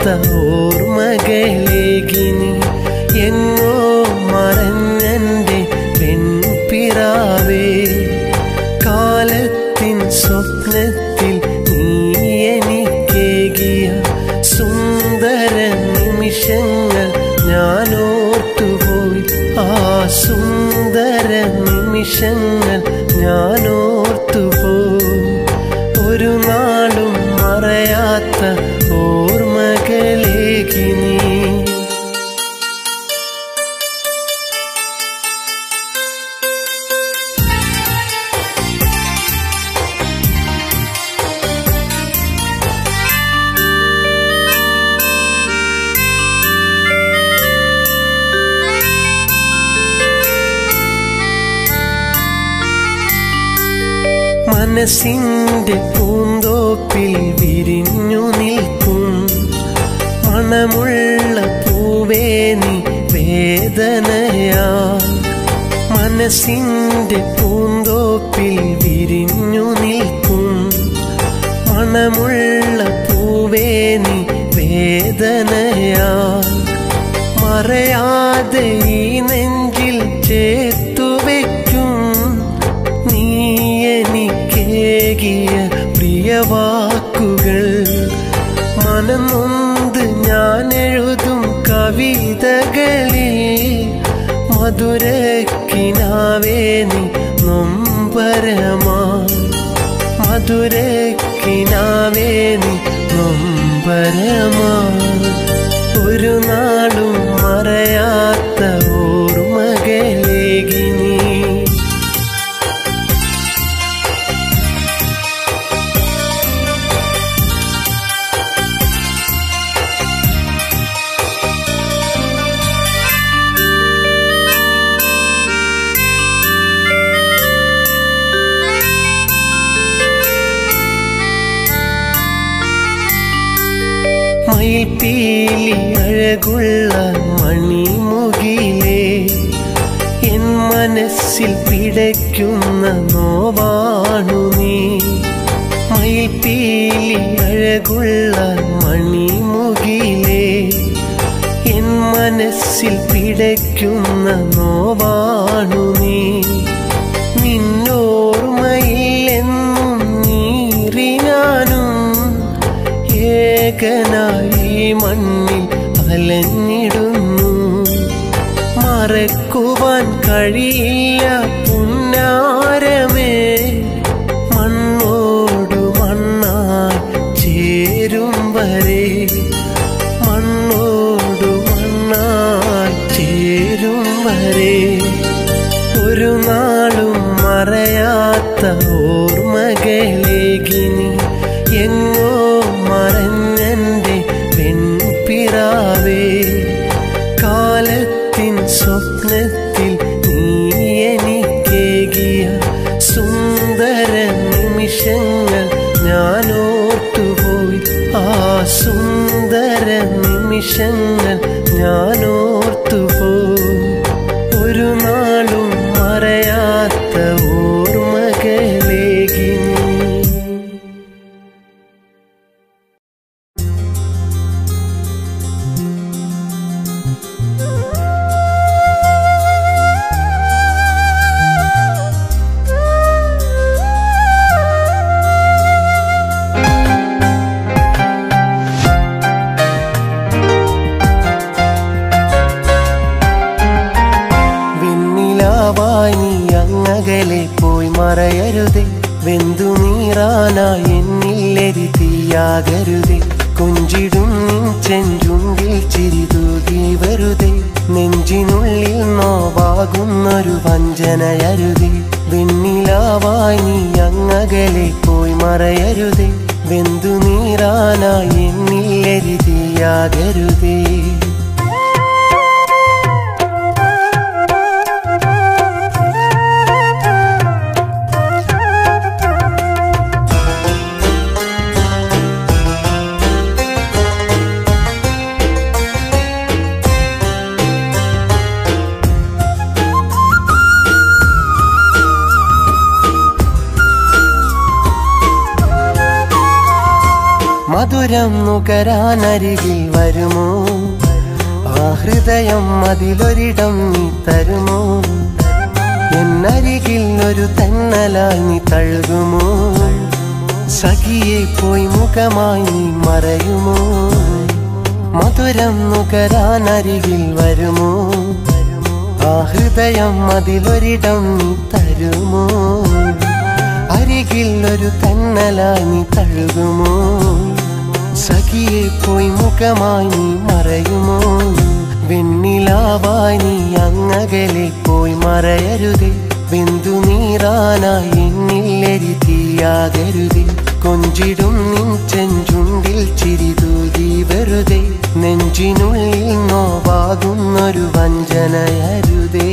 ഓർമ്മകളേകിനി എങ്ങോ മറഞ്ഞെൻ്റെ പെൺപിറാവേ കാലത്തിൻ സ്വപ്നത്തിൽ നീ എനിക്കേകിയ സുന്ദര നിമിഷങ്ങൾ ഞാൻ ഓർത്തുപോയി ആ സുന്ദര നിമിഷങ്ങൾ ഞാൻ ഓർത്തുപോയി ഒരു നാളും മറയാത്ത ഓർമ്മകളേകി നീ മനസ്സിന്റെ പൂന്തോപ്പിൽ വിരിഞ്ഞു നിൽക്കും മണമുള്ള പൂവേ നീ വേദനയാ മനസ്സിന്റെ പൂന്തോപ്പിൽ വിരിഞ്ഞു നിൽക്കും മണമുള്ള പൂവേ നീ വേദനയാ മറയാതെ ഈ നെഞ്ചിൽ ചേർത്തു വയ്ക്കും നീ എനിക്കേകിയ പ്രിയവാക്കുകൾ മനനൊന്ത് ഞാൻ എഴുതും കവിതകളിൽ മധുരക്കിനാവേ നീ നൊമ്പരമാ മധുരക്കിനാവേ നീ നൊമ്പരമാ ഒരു നാളും മറയാത്ത ഓർമ്മകളേകി നീ മയിൽപ്പീലി അഴകുള്ള മണിമുകിലേ എൻ മനസ്സിൽ പിടയ്ക്കുന്ന നോവാണു നീ മയിൽപ്പീലി അഴകുള്ള മണിമുകിലേ എൻ മനസ്സിൽ പിടയ്ക്കുന്ന നോവാണു നീ നിന്നോർമ്മയിൽ എന്നും നീറിനാനും ഏകനായി മണ്ണിൽ അലഞ്ഞിടുന്നു മറക്കുവാൻ കഴിയില്ല പുന്നാരമേ മണ്ണോടു മണ്ണായി ചേരും വരെ മണ്ണോടു മണ്ണായി ചേരും വരെ ഒരു നാളും മറയാത്ത ഓർമ്മകളേകി നീ എങ്ങോ മറഞ്ഞെൻ്റെ പെൺപിറാവേ കാലത്തിൻ സ്വപ്നത്തിൽ നീ എനിക്കേകിയ സുന്ദര നിമിഷങ്ങൾ ഞാൻ ഓർത്തുപോയി ആ സുന്ദര നിമിഷങ്ങൾ ഞാൻ ഓർത്തുപോയി ഒരു നാളും മറയാത്ത ഓർമ്മകളേകി നീ വെണ്ണിലാവായി നീ അങ്ങകലെ പോയി മറയരുതേ വെന്തു നീറാനായി എന്നില്ലെരി തീയാകരുതേ കൊഞ്ചിടും നിൻ ചെഞ്ചുണ്ടിൽ ചിരിതൂകി വരുതേ നെഞ്ചിനുള്ളിൽ നോവാകുന്നൊരു വഞ്ചനയരുതേ വെണ്ണിലാവായി നീ അങ്ങകലെ പോയി മറയരുതേ വെന്തു നീറാനായി എന്നില്ലെരി തീയാകരുതേ മധുരം നുകരാനരികിൽ വരുമോ ആ ഹൃദയം അതിലൊരിടം നീ തരുമോ എന്നരികിൽ ഒരു തെന്നലായി നീ തഴുകുമോ സഖിയെ പോയി മുഖമായി നീ മറയുമോ മധുരം നുകരാനരികിൽ വരുമോ ആ ഹൃദയം അതിലൊരിടം നീ തരുമോ അരികിൽ ഒരു തന്നലായി നീ തഴുകുമോ സഖിയെ പോയി മുഖമായി നീ മറയുമോ വെണ്ണിലാവായി നീ അങ്ങകലെ പോയി മറയരുതേ ബിന്ദു നീറാനായി എന്നില്ലെരി തീയാകരുതേ കൊഞ്ചിടും നിൻ ചെഞ്ചുണ്ടിൽ ചിരിതൂതി വെറുതെ നെഞ്ചിനുള്ളിൽ നോവാകുന്നൊരു വഞ്ചനയരുതേ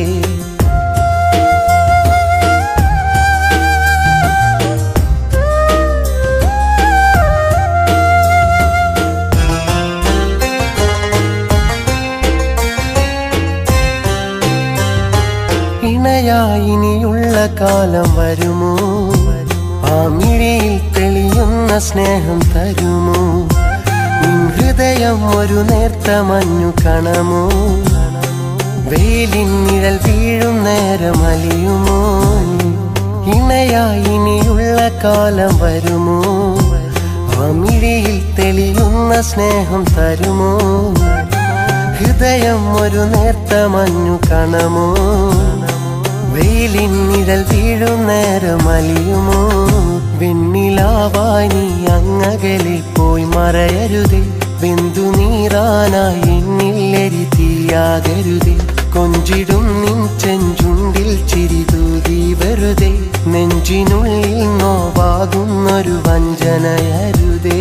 ഇണയായി ഇനിയുള്ള കാലം വരുമോ ആ മിഴിയിൽ തെളിയുന്ന സ്നേഹം തരുമോ നിൻ ഹൃദയം ഒരു നേർത്ത മഞ്ഞു കണമോ വെയിലിൻ നിഴൽ വീഴും നേരം അലിയുമോ ഇണയായി ഇനിയുള്ള കാലം വരുമോ ആ മിഴിയിൽ തെളിയുന്ന സ്നേഹം തരുമോ ഹൃദയം ഒരു നേർത്ത മഞ്ഞു കണമോ വെയിലിൻ നിഴൽ വീഴും നേരം അലിയുമോ വെണ്ണിലാവായി നീ അങ്ങകലെ പോയി മറയരുതേ ബിന്ദു നീറാനായി എന്നില്ലെരി തീയാകരുതേ കൊഞ്ചിടും നിൻ ചെഞ്ചുണ്ടിൽ ചിരിതൂതി വെറുതെ നെഞ്ചിനുള്ളിൽ നോവാകുന്നൊരു വഞ്ചനയരുതേ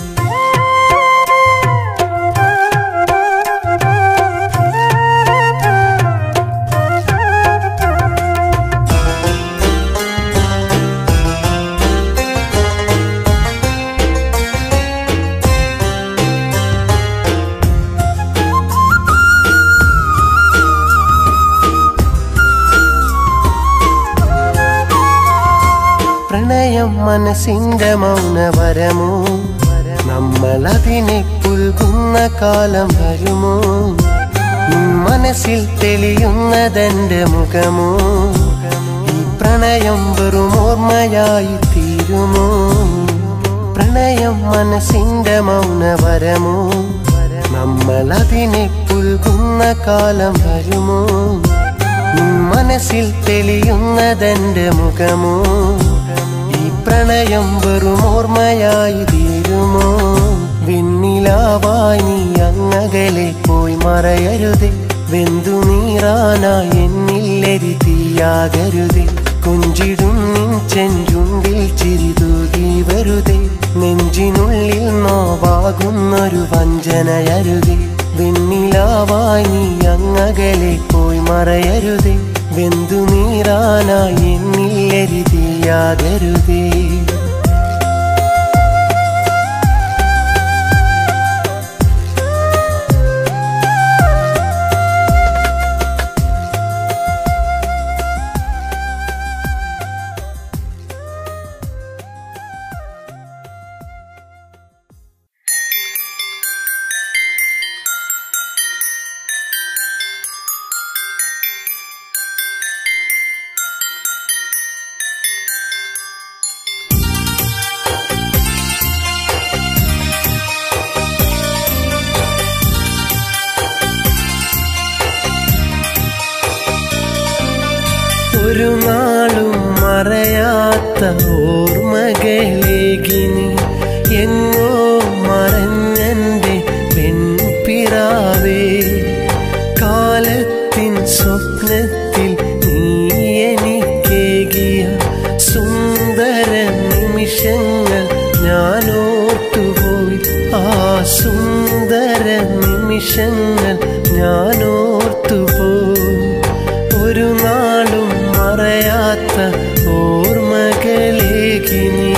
പ്രണയം മനസ്സിന്റെ മൗനവരമോ നമ്മൾ അതിനെ പുൽകുന്ന കാലം വരുമോ നിൻ മനസ്സിൽ തെളിയുന്നതെന്റെ മുഖമോ ഈ പ്രണയം വെറും ഓർമ്മയായി തീരുമോ പ്രണയം മനസ്സിന്റെ മൗനവരമോ നമ്മൾ അതിനെ പുൽകുന്ന കാലം വരുമോ നിൻ മനസ്സിൽ തെളിയുന്നതെന്റെ മുഖമോ ഈ പ്രണയം വെറും ഓർമ്മയായി തീരുമോ വെണ്ണിലാവായി നീ അങ്ങകലെ പോയി മറയരുതേ വെന്തു നീറാനായി എന്നില്ലെരി തീയാകരുതേ കൊഞ്ചിടും നിൻ ചെഞ്ചുണ്ടിൽ ചിരിതൂകി വെറുതെ നെഞ്ചിനുള്ളിൽ നോവാകുന്നൊരു വഞ്ചനയരുതേ വെണ്ണിലാവായി നീ അങ്ങകലെ പോയി മറയരുതേ വെന്തു നീറാനായി എന്നില്ലെരി തീയാകരുതേ ഒരു നാളും മറയാത്ത ഓർമ്മകളേകിനി എങ്ങോ മറഞ്ഞെന്റെ പെൺപിറാവേ കാലത്തിൻ സ്വപ്നത്തിൽ നീ എനിക്കേകിയ സുന്ദര നിമിഷങ്ങൾ ഞാൻ ഓർത്തുപോയി ആ സുന്ദര നിമിഷങ്ങൾ ഞാൻ ഓർത്തുപോയി ഒരു നാളും മറയാത്ത ഓർമ്മകളേകി നീ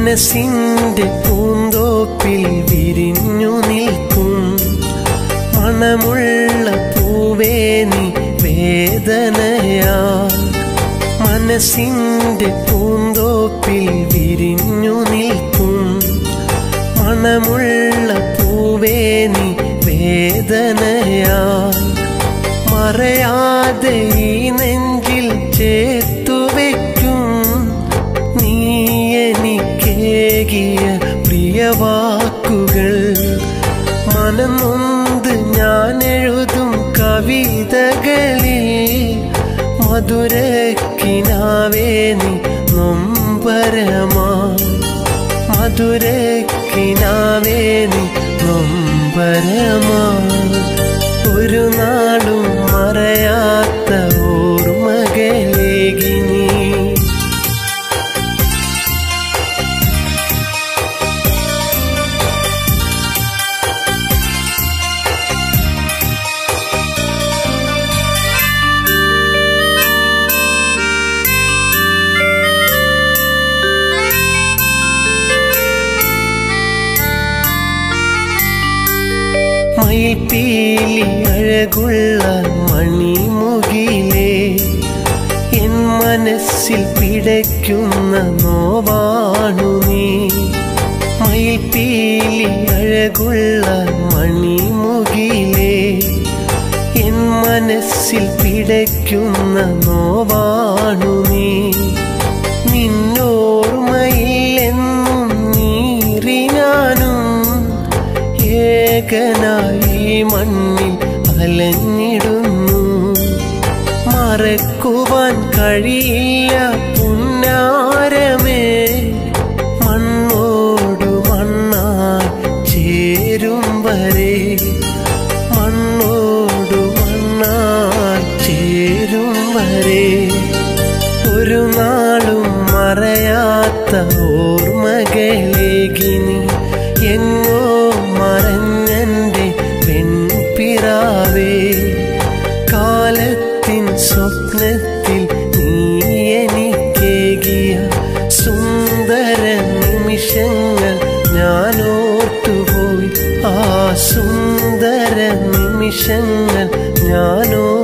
മനസ്സിൻ്റെ പൂന്തോപ്പിൽ വിരിഞ്ഞു നിൽക്കും മണമുള്ള പൂവേ നീ വേദനയാ മനസ്സിൻ്റെ പൂന്തോപ്പിൽ വിരിഞ്ഞു നിൽക്കും മണമുള്ള പൂവേ നീ വേദനയാ മറയാതെ ഈ നെഞ്ചിൽ ചേർത്തു വയ്ക്കും നീ എനിക്കേകിയ പ്രിയവാക്കുകൾ മനനൊന്ത് ഞാൻ എഴുതും കവിതകളിൽ മധുരക്കിനാവേ നീ നൊമ്പരമാ മധുരക്കിനാവേ നീ നൊമ്പരമാ ഒരു നാളും മറയാത്ത ഓർമ്മകളേകി നീ മയിൽപ്പീലി അഴകുള്ള മണിമുകിലേ എൻ മനസ്സിൽ പിടയ്ക്കുന്ന നോവാണു നീ മയിൽപ്പീലി അഴകുള്ള മണിമുകിലേ എൻ മനസ്സിൽ പിടയ്ക്കുന്ന നോവാണു നീ നിന്നോർമ്മയില്ലെന്നും നീറിനാനും ഏകനായി മണ്ണിൽ അലഞ്ഞിടുന്നു മറക്കുവാൻ കഴിയില്ല പുന്നാരമേ മണ്ണോടു മണ്ണായി ചേരും വരെ മണ്ണോടു മണ്ണായി ചേരും വരെ ഒരു നാളും മറയാത്ത ഓർമ്മകളേകി നീ എങ്ങോ മറഞ്ഞെൻ്റെ പെൺപിറാവേ കാലത്തിൻ സ്വപ്നത്തിൽ നീ എനിക്കേകിയ സുന്ദര നിമിഷങ്ങൾ ഞാൻ ഓർത്തുപോയി ആ സുന്ദര നിമിഷങ്ങൾ ഞാൻ ഓർത്തുപോയി